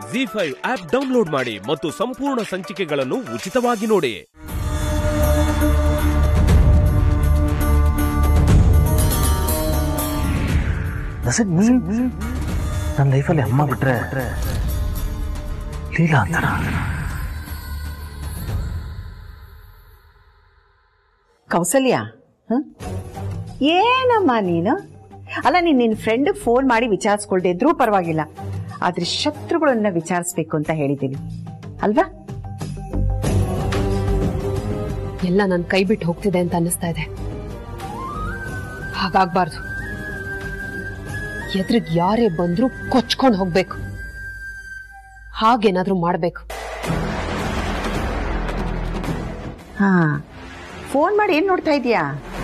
G five app download ಮಾಡಿ ಮತ್ತು ಸಂಪೂರ್ಣ ಸಂಚಿಕೆಗಳನ್ನು ಉಚಿತವಾಗಿ ನೋಡಿ ಡಸ್ ಇಟ್ ಮೀನ್ ನನ್ನ ಲೈಫಲ್ಲಿ ಅಮ್ಮ ಬಿಟ್ರೆ ಲೀಲಾ ಅಂತಾರ ಕೌಸಲ್ಯ ಹ? ಏನಮ್ಮ ನೀನು ಅಲ್ಲ ನೀನ್ ನಿನ್ ಫ್ರೆಂಡ್ ಫೋನ್ ಮಾಡಿ ವಿಚಾರಿಸ್ಕೊಳ್ದೆ ಇದ್ರೂ ಪರವಾಗಿಲ್ಲ ಆದ್ರೆ ಶತ್ರುಗಳನ್ನ ವಿಚಾರಿಸ್ಬೇಕು ಅಂತ ಹೇಳಿದ್ದೀನಿ ಅಲ್ವಾ ಎಲ್ಲ ನನ್ ಕೈ ಬಿಟ್ಟು ಹೋಗ್ತಿದೆ ಅಂತ ಅನ್ನಿಸ್ತಾ ಇದೆ ಹಾಗಾಗ್ಬಾರ್ದು ಎದ್ರಿಗ್ ಯಾರೇ ಬಂದ್ರೂ ಕೊಚ್ಕೊಂಡ್ ಹೋಗ್ಬೇಕು ಹಾಗೇನಾದ್ರೂ ಮಾಡ್ಬೇಕು ಹಾ ಫೋನ್ ಮಾಡಿ ಏನ್ ನೋಡ್ತಾ ಇದೀಯಾ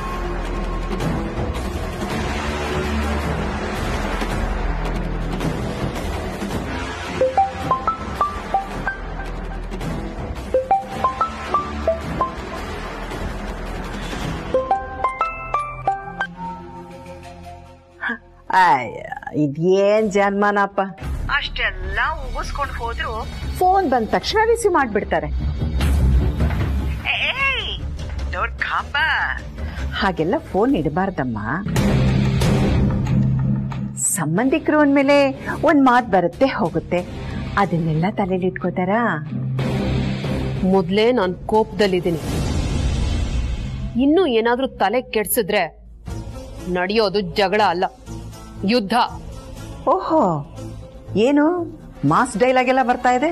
ಅಯ್ಯ ಇದೇನ್ ಜನ್ಮನಪ್ಪ ಅಷ್ಟೆಲ್ಲ ಉಗಿಸ್ಕೊಂಡು ಹೋದ್ರು ಫೋನ್ ಬಂದ ತಕ್ಷಣ ರಿಸೀವ್ ಮಾಡ್ಬಿಡ್ತಾರೆ ದೊಡ್ಡ ಕಾಂಬ ಹಾಗೆಲ್ಲ ಫೋನ್ ಇಡಬಾರ್ದಮ್ಮ ಸಂಬಂಧಿಕರು ಅಂದ್ಮೇಲೆ ಒಂದ್ ಮಾತ್ ಬರುತ್ತೆ ಹೋಗುತ್ತೆ ಅದನ್ನೆಲ್ಲ ತಲೆಯಲ್ಲಿ ಇಟ್ಕೋತಾರಾ ಮೊದ್ಲೇ ನಾನ್ ಕೋಪದಲ್ಲಿದ್ದೀನಿ ಇನ್ನೂ ಏನಾದ್ರೂ ತಲೆ ಕೆಡ್ಸಿದ್ರೆ ನಡೆಯೋದು ಜಗಳ ಅಲ್ಲ ಯುದ್ಧ ಓಹೋ ಏನು ಮಾಸ್ ಡೈಲಾಗ್ ಎಲ್ಲ ಬರ್ತಾ ಇದೆ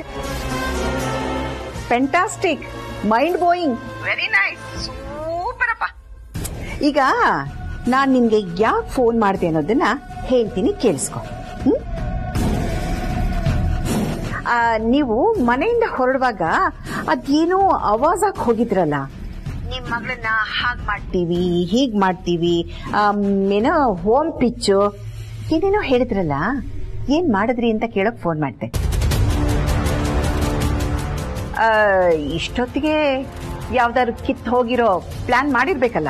fantastic mind blowing very nice super ಅಪ್ಪ ಈಗ ನಾನ್ ನಿನ್ಗೆ ಯಾಕೆ ಫೋನ್ ಮಾಡಿದೆ ಅನ್ನೋದನ್ನ ಹೇಳ್ತೀನಿ ಕೇಳಿಸ್ಕೊ ಹ್ಮ್? ಆ, ನೀವು ಮನೆಯಿಂದ ಹೊರಡುವಾಗ ಅದೇನೋ ಅವಾಜಾಗಿ ಹೋಗಿದ್ರಲ್ಲ ನಿಮ್ ಮಗಳನ್ನ ಹಾಗ್ ಮಾಡ್ತೀವಿ ಹೀಗ್ ಮಾಡ್ತೀವಿ ಆಮ್, ಏನೋ ಹೋಮ್ ಪಿಚ್ಚು ಏನೇನೋ ಹೇಳಿದ್ರಲ್ಲ ಏನ್ ಮಾಡಿದ್ರಿ ಅಂತ ಕೇಳಕ್ ಫೋನ್ ಮಾಡ್ದೆ ಆ, ಇಷ್ಟೊತ್ತಿಗೆ ಯಾವ್ದಾದ್ರು ಕಿತ್ ಹೋಗಿರೋ ಪ್ಲಾನ್ ಮಾಡಿರ್ಬೇಕಲ್ಲ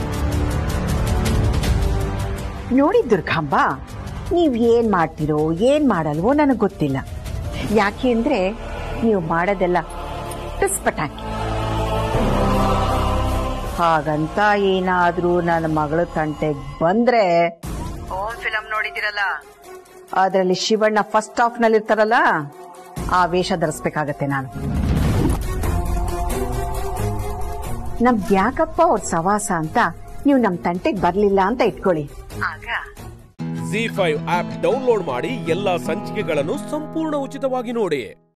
ನೋಡಿ ದುರ್ಗಾಂಬ ನೀವ್ ಏನ್ ಮಾಡ್ತಿರೋ ಏನ್ ಮಾಡಲ್ವೋ ನನಗ್ ಗೊತ್ತಿಲ್ಲ ಯಾಕೆ ಅಂದ್ರೆ ನೀವು ಮಾಡೋದೆಲ್ಲ ಟಸ್ ಪಟಾಕಿ ಹಾಗಂತ ಏನಾದ್ರೂ ನನ್ನ ಮಗಳ ತಂಟೆಗ್ ಬಂದ್ರೆ ಓಮ್ ಫಿಲಂ ನೋಡಿದಿರಲ್ಲ ಅದ್ರಲ್ಲಿ ಶಿವಣ್ಣ ಫಸ್ಟ್ ಹಾಫ್ ನಲ್ಲಿ ಇರ್ತಾರಲ್ಲ ಆ ವೇಷ ಧರಿಸ್ಬೇಕಾಗತ್ತೆ ನಾನು ನಮ್ಗ್ ಯಾಕಪ್ಪ ಅವ್ರ ಸವಾಸ ಅಂತ ನೀವು ನಮ್ ತಂಟೆಗ್ ಬರ್ಲಿಲ್ಲ ಅಂತ ಇಟ್ಕೊಳ್ಳಿ ಆಗ ಜಿ ಫೈವ್ ಆಪ್ ಡೌನ್ಲೋಡ್ ಮಾಡಿ ಎಲ್ಲಾ ಸಂಚಿಕೆಗಳನ್ನು ಸಂಪೂರ್ಣ ಉಚಿತವಾಗಿ ನೋಡಿ